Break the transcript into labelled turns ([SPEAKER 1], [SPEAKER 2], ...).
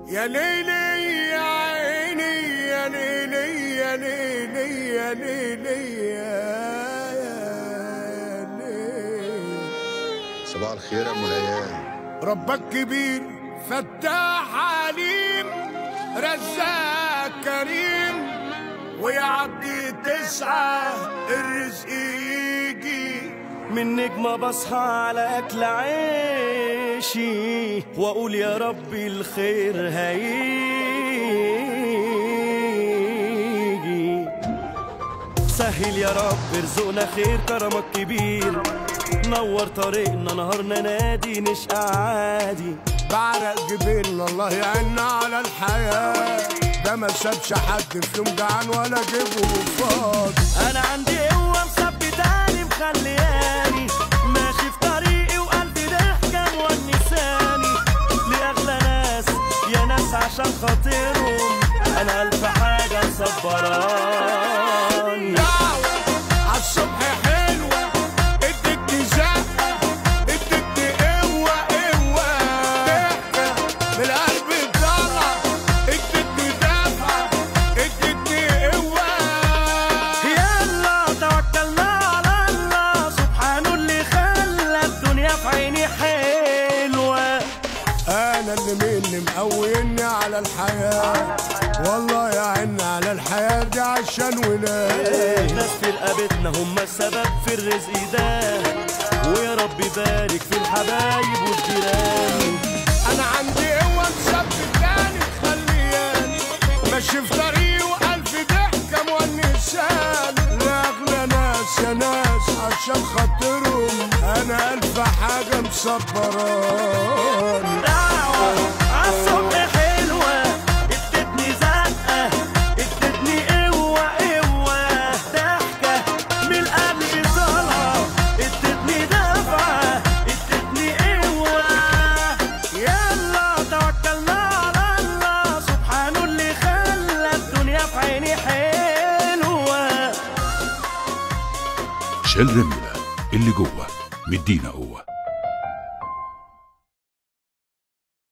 [SPEAKER 1] يا ليلي يا عيني يا ليلي يا ليلي يا ليلي يا يا ليلي
[SPEAKER 2] صباح الخير يا ام العيال
[SPEAKER 1] ربك كبير فتاح عليم رزاق كريم ويا عبدي تسعى الرزق يجي
[SPEAKER 3] من نجمة بصحى على أكل عيشي وأقول يا ربي الخير هيجي سهل يا رب ارزقنا خير كرمك كبير نور طريقنا نهارنا نادي نشقى عادي
[SPEAKER 1] بعرق جبيننا الله يعيننا على الحياة ده ما سابش حد في يوم جعان ولا جيبه فاضي
[SPEAKER 3] انا عندي قوه مثبتاني مخلياني ماشي في طريقي وقلبي ضحكه مونساني لاغلى ناس يا ناس عشان خاطرهم انا الف حاجه مصبراني
[SPEAKER 1] دعوة عالصبح حلوة ادتني زقة ادتني قوة قوة ضحكة من القلب طلع ادتني دفعة ادتني قوة
[SPEAKER 3] يلا توكلنا على الله سبحانه اللي خلى الدنيا في عيني حلوه
[SPEAKER 1] انا اللي مني مقويني على الحياة والله يا عيني على الحياة دي عشان ولاد
[SPEAKER 3] ناس في رقبتنا هم السبب في الرزق ده ويا رب يبارك في الحبايب والجيران
[SPEAKER 1] انا عندي قوة مثبتاني مخلياني ماشي في طريق والف ضحكة مونسان لاغلى ناس يا ناس عشان خاطرهم انا الف حاجة مصبراني
[SPEAKER 3] دعوة عالصبح حلوة ادتني زقة ادتني قوة قوة ضحكة من القلب طالعة ادتني دفعة ادتني قوة يلا توكلنا على الله سبحانه اللي خلى الدنيا في عيني حلوة
[SPEAKER 4] شيل رملة اللي جوه مدينا قوه